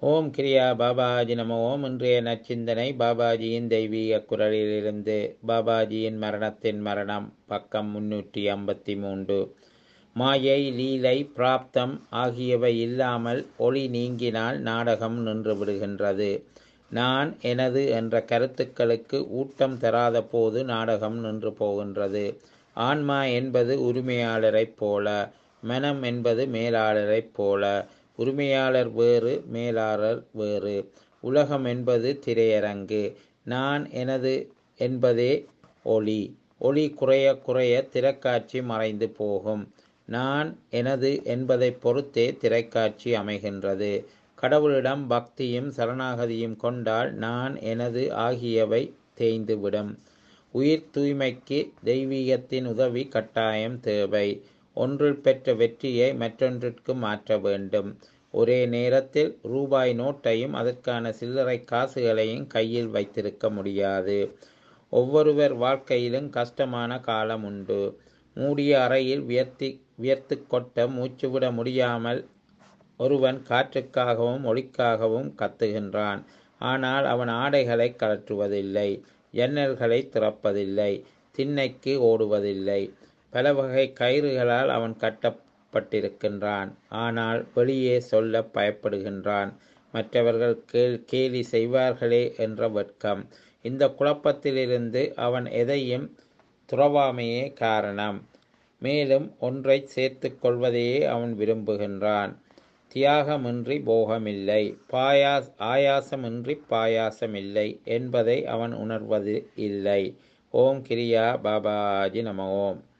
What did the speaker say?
ஓம் கிரியா பாபாஜி நம ஓம் இன்றைய நச்சிந்தனை பாபாஜியின் தெய்வீக குரலிலிருந்து பாபாஜியின் மரணத்தின் மரணம் பக்கம் முன்னூற்றி ஐம்பத்தி மூன்று மாயை லீலை பிராப்தம் ஆகியவை இல்லாமல் ஒளி நீங்கினால் நாடகம் நின்று விடுகின்றது நான் எனது என்ற கருத்துக்களுக்கு ஊட்டம் தராத போது நாடகம் நின்று போகின்றது ஆன்மா என்பது உரிமையாளரைப் போல மனம் என்பது மேலாளரைப் போல உரிமையாளர் வேறு மேலாளர் வேறு உலகம் என்பது திரையரங்கு நான் எனது என்பதே ஒளி ஒளி குறைய குறைய திரைக்காட்சி மறைந்து போகும் நான் எனது என்பதை பொறுத்தே திரைக்காட்சி அமைகின்றது கடவுளிடம் பக்தியும் சரணாகதியும் கொண்டால் நான் எனது ஆகியவை தேய்ந்துவிடும் உயிர் தூய்மைக்கு தெய்வீகத்தின் உதவி கட்டாயம் தேவை ஒன்றில் பெற்ற வெற்றியை மற்றொன்றிற்கு மாற்ற வேண்டும் ஒரே நேரத்தில் ரூபாய் நோட்டையும் அதற்கான சில்லறை காசுகளையும் கையில் வைத்திருக்க முடியாது ஒவ்வொருவர் வாழ்க்கையிலும் கஷ்டமான காலம் உண்டு மூடிய அறையில் வியர்த்தி வியர்த்து கொட்ட மூச்சுவிட முடியாமல் ஒருவன் காற்றுக்காகவும் ஒளிக்காகவும் கத்துகின்றான் ஆனால் அவன் ஆடைகளை கலற்றுவதில்லை ஜன்னல்களை திறப்பதில்லை திண்ணைக்கு ஓடுவதில்லை பல வகை கயிறுகளால் அவன் கட்டப்பட்டிருக்கின்றான் ஆனால் வெளியே சொல்ல பயப்படுகின்றான் மற்றவர்கள் கேள் கேலி செய்வார்களே என்ற வெட்கம் இந்த குழப்பத்திலிருந்து அவன் எதையும் துறவாமையே காரணம் மேலும் ஒன்றை சேர்த்து கொள்வதையே அவன் விரும்புகின்றான் தியாகமின்றி போகமில்லை பாயாஸ் ஆயாசமின்றி பாயாசமில்லை என்பதை அவன் உணர்வது இல்லை ஓம் கிரியா பாபாஜி நம ஓம்